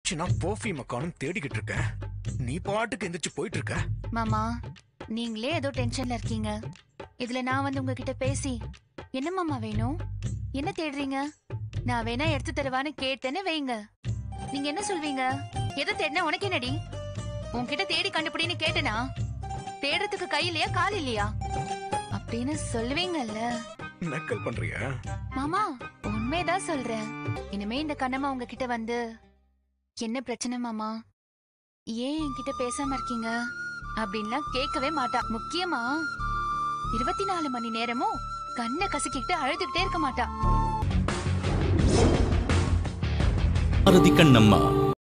நான் பர்ஃபியூம் காணும் தேடிக்கிட்டு இருக்கேன் நீ பாட்டுக்கு எந்திரிச்சு போயிட்டு இருக்க மாமா நீங்களே ஏதோ டென்ஷன்ல இருக்கீங்க இதுல நான் வந்து உங்ககிட்ட பேசி என்ன மாமா வேணும் என்ன தேடுறீங்க நான் வேணா எடுத்து தருவான்னு கேட்டேன்னு வைங்க நீங்க என்ன சொல்வீங்க எதை தேடினா உனக்கு என்னடி உன்கிட்ட தேடி கண்டுபிடின்னு கேட்டனா தேடுறதுக்கு கை இல்லையா கால் இல்லையா அப்படின்னு சொல்லுவீங்கல்ல நக்கல் பண்றியா மாமா உண்மைதான் சொல்றேன் இனிமே இந்த கண்ணம்மா உங்ககிட்ட வந்து என்ன பிரச்சனை மாமா ஏன் என்கிட்ட பேசாம இருக்கீங்க அப்படின்லாம் கேட்கவே மாட்டா முக்கியமா இருபத்தி நாலு மணி நேரமும் கண்ணை கசக்கிட்டு அழுதுகிட்டே இருக்க மாட்டா பாரதி கண்ணம்மா